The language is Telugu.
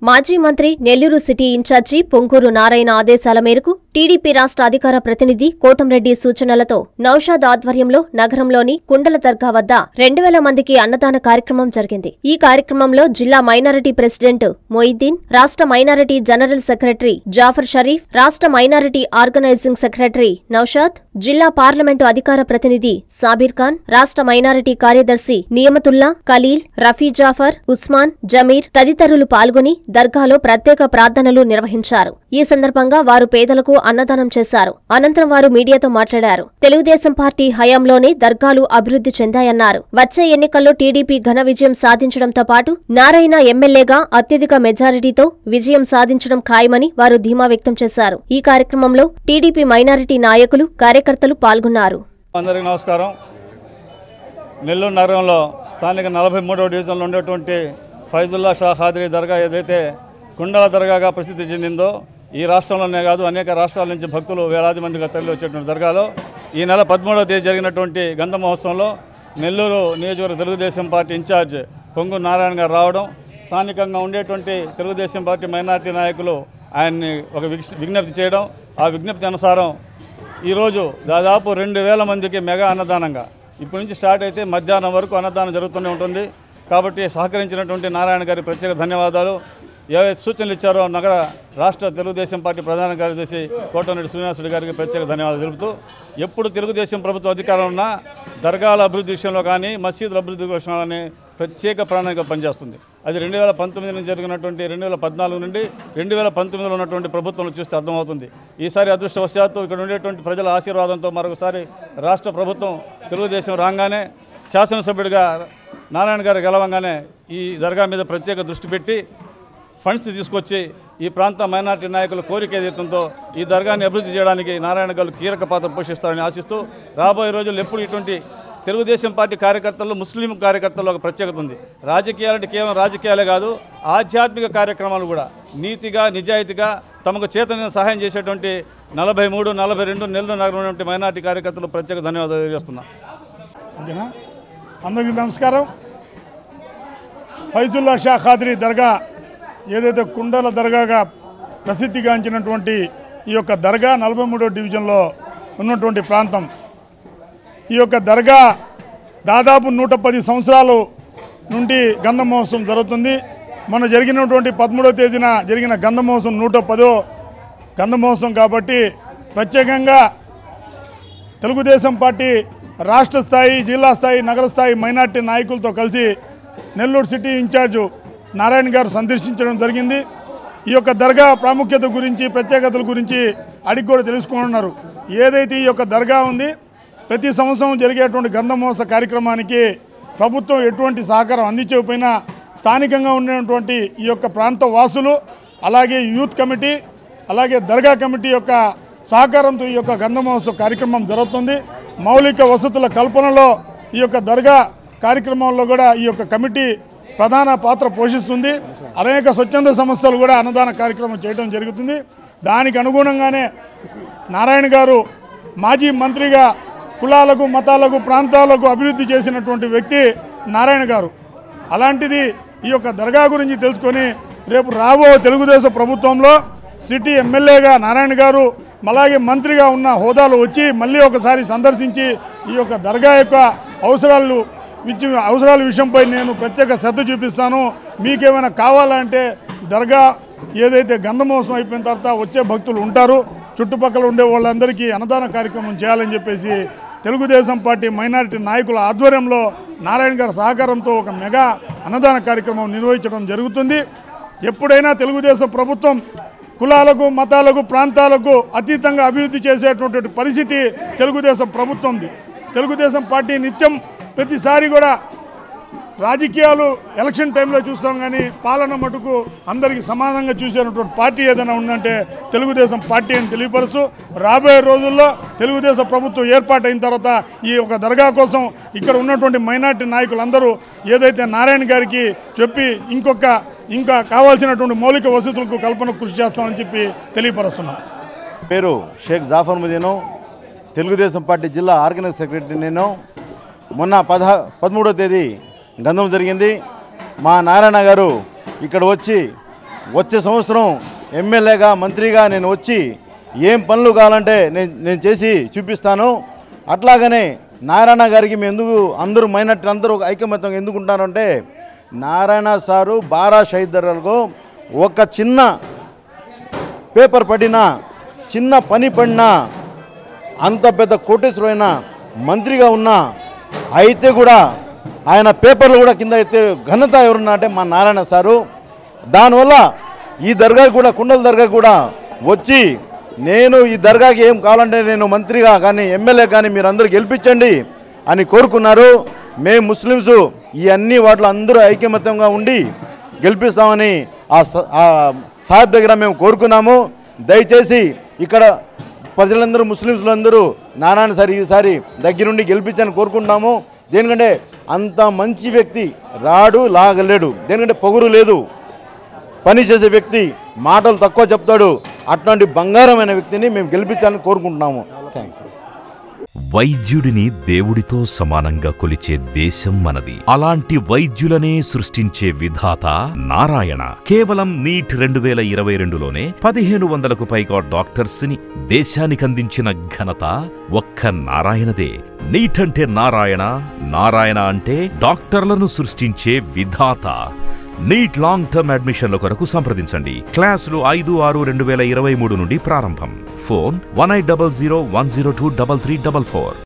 మాజీ మంత్రి నెల్లూరు సిటీ ఇన్ఛార్జి పొంగూరు నారాయణ ఆదేశాల మేరకు టీడీపీ రాష్ట్ర అధికార ప్రతినిధి కోటంరెడ్డి సూచనలతో నౌషాద్ ఆధ్వర్యంలో నగరంలోని కుండల దర్గా వద్ద రెండు వేల మందికి అన్నదాన కార్యక్రమం జరిగింది ఈ కార్యక్రమంలో జిల్లా మైనారిటీ ప్రెసిడెంట్ మొయిద్దీన్ రాష్ట్ర minority general secretary Jafar Sharif రాష్ట్ర మైనారిటీ ఆర్గనైజింగ్ సెక్రటరీ నౌషాద్ జిల్లా పార్లమెంటు అధికార ప్రతినిధి సాబీర్ ఖాన్ రాష్ట్ర మైనారిటీ కార్యదర్శి నియమతుల్లా ఖలీల్ రఫీ జాఫర్ ఉస్మాన్ జమీర్ తదితరులు పాల్గొని దర్గాలో ప్రత్యేక ప్రార్థనలు నిర్వహించారు ఈ సందర్భంగా వారు పేదలకు అన్నదానం చేశారు అనంతరం వారు మీడియాతో మాట్లాడారు తెలుగుదేశం పార్టీ హయాంలోనే దర్గాలు అభివృద్ధి చెందాయన్నారు వచ్చే ఎన్నికల్లో టీడీపీ ఘన విజయం సాధించడంతో పాటు నారాయణ ఎమ్మెల్యేగా అత్యధిక మెజారిటీతో విజయం సాధించడం ఖాయమని వారు ధీమా వ్యక్తం చేశారు ఈ కార్యక్రమంలో టీడీపీ మైనారిటీ నాయకులు కార్యకర్తలు పాల్గొన్నారు అందరికీ నమస్కారం నెల్లూరు నగరంలో స్థానిక నలభై మూడవ డివిజన్లో ఉండేటువంటి ఫైజుల్లా షా ఖాద్రీ దర్గా ఏదైతే కుండల దర్గాగా ప్రసిద్ధి చెందిందో ఈ రాష్ట్రంలోనే కాదు అనేక రాష్ట్రాల నుంచి భక్తులు వేలాది మందిగా తరలి వచ్చేటువంటి దర్గాలో ఈ నెల పదమూడవ తేదీ జరిగినటువంటి గంధ మహోత్సవంలో నెల్లూరు నియోజకవర్గ తెలుగుదేశం పార్టీ ఇన్ఛార్జ్ పొంగు నారాయణ గారు రావడం స్థానికంగా ఉండేటువంటి తెలుగుదేశం పార్టీ మైనార్టీ నాయకులు ఆయన్ని ఒక విజ్ఞ- విజ్ఞప్తి చేయడం ఆ విజ్ఞప్తి అనుసారం ఈరోజు దాదాపు రెండు వేల మందికి మెగా అన్నదానంగా ఇప్పటి నుంచి స్టార్ట్ అయితే మధ్యాహ్నం వరకు అన్నదానం జరుగుతూనే ఉంటుంది కాబట్టి సహకరించినటువంటి నారాయణ గారి ప్రత్యేక ధన్యవాదాలు ఏవైతే సూచనలు ఇచ్చారో నగర రాష్ట్ర తెలుగుదేశం పార్టీ ప్రధాన కార్యదర్శి కోటమిరెడ్డి శ్రీనివాసుడు గారికి ప్రత్యేక ధన్యవాదాలు తెలుపుతూ ఎప్పుడు తెలుగుదేశం ప్రభుత్వం అధికారం ఉన్నా దర్గాల అభివృద్ధి విషయంలో కానీ మసీదుల అభివృద్ధి విషయంలో కానీ ప్రత్యేక ప్రణాళిక పనిచేస్తుంది అది రెండు వేల పంతొమ్మిది నుంచి జరిగినటువంటి రెండు వేల పద్నాలుగు నుండి రెండు వేల పంతొమ్మిదిలో ఉన్నటువంటి ప్రభుత్వంలో చూస్తే అర్థమవుతుంది ఈసారి అదృష్టవశాత్తు ఇక్కడ ఉండేటువంటి ప్రజల ఆశీర్వాదంతో మరొకసారి రాష్ట్ర ప్రభుత్వం తెలుగుదేశం రాగానే శాసనసభ్యుడిగా నారాయణ గారు గెలవంగానే ఈ దర్గా మీద ప్రత్యేక దృష్టి పెట్టి ఫండ్స్ తీసుకొచ్చి ఈ ప్రాంత మైనార్టీ నాయకుల కోరిక ఏదైతుందో ఈ దర్గాని అభివృద్ధి చేయడానికి నారాయణ గారు కీలక పాత్ర పోషిస్తారని ఆశిస్తూ రాబోయే రోజుల్లో ఎప్పుడు ఇటువంటి తెలుగుదేశం పార్టీ కార్యకర్తల్లో ముస్లిం కార్యకర్తల్లో ఒక ప్రత్యేకత ఉంది రాజకీయాలంటే కేవలం రాజకీయాలే కాదు ఆధ్యాత్మిక కార్యక్రమాలు కూడా నీతిగా నిజాయితీగా తమకు చేతనైన సహాయం చేసేటువంటి నలభై మూడు నలభై రెండు నెల్లూరు నగరం ఉన్నటువంటి మైనార్టీ కార్యకర్తలు ప్రత్యేక ధన్యవాదాలు తెలియజేస్తున్నాను ఓకేనా అందరికీ నమస్కారం ఫైజుల్లా షా ఖాద్రీ దర్గా ఏదైతే కుండల దర్గాగా ప్రసిద్ధిగాంచినటువంటి ఈ యొక్క దర్గా నలభై మూడో డివిజన్లో ఉన్నటువంటి ప్రాంతం ఈ యొక్క దర్గా దాదాపు నూట పది సంవత్సరాలు నుండి గంధ మహోత్సవం జరుగుతుంది మొన్న జరిగినటువంటి పదమూడవ తేదీన జరిగిన గంధ మహోత్సవం నూట పదో గంధ మహోత్సవం కాబట్టి ప్రత్యేకంగా తెలుగుదేశం పార్టీ రాష్ట్ర స్థాయి జిల్లా స్థాయి నగర స్థాయి మైనార్టీ నాయకులతో కలిసి నెల్లూరు సిటీ ఇన్ఛార్జు నారాయణ గారు సందర్శించడం జరిగింది ఈ యొక్క దర్గా ప్రాముఖ్యత గురించి ప్రత్యేకతల గురించి అడిగి కూడా తెలుసుకుంటున్నారు ఏదైతే ఈ యొక్క దర్గా ఉంది ప్రతి సంవత్సరం జరిగేటువంటి గంధమోత్సవ కార్యక్రమానికి ప్రభుత్వం ఎటువంటి సహకారం అందించకపోయినా స్థానికంగా ఉన్నటువంటి ఈ యొక్క ప్రాంత వాసులు అలాగే యూత్ కమిటీ అలాగే దర్గా కమిటీ యొక్క సహకారంతో ఈ యొక్క గంధ మహోత్సవ కార్యక్రమం జరుగుతుంది మౌలిక వసతుల కల్పనలో ఈ యొక్క దర్గా కార్యక్రమంలో కూడా ఈ యొక్క కమిటీ ప్రధాన పాత్ర పోషిస్తుంది అనేక స్వచ్ఛంద సంస్థలు కూడా అన్నదాన కార్యక్రమం చేయడం జరుగుతుంది దానికి అనుగుణంగానే నారాయణ గారు మాజీ మంత్రిగా కులాలకు మతాలకు ప్రాంతాలకు అభివృద్ధి చేసినటువంటి వ్యక్తి నారాయణ గారు అలాంటిది ఈ యొక్క దర్గా గురించి తెలుసుకొని రేపు రాబో తెలుగుదేశం ప్రభుత్వంలో సిటీ ఎమ్మెల్యేగా నారాయణ గారు అలాగే మంత్రిగా ఉన్న హోదాలో వచ్చి మళ్ళీ ఒకసారి సందర్శించి ఈ యొక్క దర్గా యొక్క అవసరాలు విచ్చి అవసరాల విషయంపై నేను ప్రత్యేక శ్రద్ధ చూపిస్తాను మీకేమైనా కావాలంటే దర్గా ఏదైతే గంధమోసం అయిపోయిన తర్వాత వచ్చే భక్తులు ఉంటారు చుట్టుపక్కల ఉండే వాళ్ళందరికీ అన్నదాన కార్యక్రమం చేయాలని చెప్పేసి తెలుగుదేశం పార్టీ మైనారిటీ నాయకుల ఆధ్వర్యంలో నారాయణ గారి సహకారంతో ఒక మెగా అన్నదాన కార్యక్రమం నిర్వహించడం జరుగుతుంది ఎప్పుడైనా తెలుగుదేశం ప్రభుత్వం కులాలకు మతాలకు ప్రాంతాలకు అతీతంగా అభివృద్ధి చేసేటటువంటి పరిస్థితి తెలుగుదేశం ప్రభుత్వంది తెలుగుదేశం పార్టీ నిత్యం ప్రతిసారి కూడా రాజకీయాలు ఎలక్షన్ టైంలో చూస్తాం కానీ పాలన మటుకు అందరికీ సమానంగా చూసేటటువంటి పార్టీ ఏదైనా ఉందంటే తెలుగుదేశం పార్టీ అని తెలియపరుస్తూ రాబోయే రోజుల్లో తెలుగుదేశం ప్రభుత్వం ఏర్పాటైన తర్వాత ఈ ఒక దర్గా కోసం ఇక్కడ ఉన్నటువంటి మైనార్టీ నాయకులందరూ ఏదైతే నారాయణ గారికి చెప్పి ఇంకొక ఇంకా కావాల్సినటువంటి మౌలిక వసతులకు కల్పన కృషి చేస్తామని చెప్పి తెలియపరుస్తున్నాం పేరు షేక్ జాఫర్ ముదీను తెలుగుదేశం పార్టీ జిల్లా ఆర్గనైజ్ సెక్రటరీ నేను మొన్న పదహ పదమూడో తేదీ గంధం జరిగింది మా నారాయణ గారు ఇక్కడ వచ్చి వచ్చే సంవత్సరం ఎమ్మెల్యేగా మంత్రిగా నేను వచ్చి ఏం పనులు కావాలంటే నేను నేను చేసి చూపిస్తాను అట్లాగనే నారాయణ గారికి మేము ఎందుకు అందరూ మైనార్టీ అందరూ ఒక ఐకమత్యంగా ఎందుకు ఉంటారంటే నారాయణ సారు బారా షహీద్ దర్గాలకు ఒక చిన్న పేపర్ పడినా చిన్న పని పడినా అంత పెద్ద కోటేశ్వరైన మంత్రిగా ఉన్నా అయితే కూడా ఆయన పేపర్లు కూడా కింద అయితే ఘనత ఎవరున్నా అంటే మా నారాయణ సారు దానివల్ల ఈ దర్గా కూడా కుండల దర్గా కూడా వచ్చి నేను ఈ దర్గాకి ఏం కావాలంటే నేను మంత్రిగా కానీ ఎమ్మెల్యే కానీ మీరు అందరూ గెలిపించండి అని కోరుకున్నారు మేము ముస్లిమ్స్ ఈ అన్ని వాటిలో అందరూ ఐకమత్యంగా ఉండి గెలిపిస్తామని ఆ స- ఆ సాహెబ్ దగ్గర మేము కోరుకున్నాము దయచేసి ఇక్కడ ప్రజలందరూ ముస్లింలు అందరూ నారాయణ సార్ ఈసారి దగ్గరుండి గెలిపించని కోరుకుంటున్నాము దేనికంటే అంత మంచి వ్యక్తి రాడు లాగలేడు దేనికంటే పొగురు లేదు పని చేసే వ్యక్తి మాటలు తక్కువ చెప్తాడు అట్లాంటి బంగారమైన వ్యక్తిని మేము గెలిపించాలని కోరుకుంటున్నాము థ్యాంక్ యూ వైద్యుడిని దేవుడితో సమానంగా కొలిచే దేశం మనది అలాంటి వైద్యులనే సృష్టించే విధాత నారాయణ కేవలం నీట్ రెండు వేల ఇరవై రెండులోనే పదిహేను వందలకు పైగా డాక్టర్స్ ని దేశానికి అందించిన ఘనత ఒక్క నారాయణదే నీట్ అంటే నారాయణ నారాయణ అంటే డాక్టర్లను సృష్టించే విధాత నీట్ లాంగ్ టర్మ్ అడ్మిషన్ల కొరకు సంప్రదించండి క్లాసులు ఐదు ఆరు రెండు వేల ఇరవై మూడు నుండి ప్రారంభం phone one eight double zero one zero two double three double four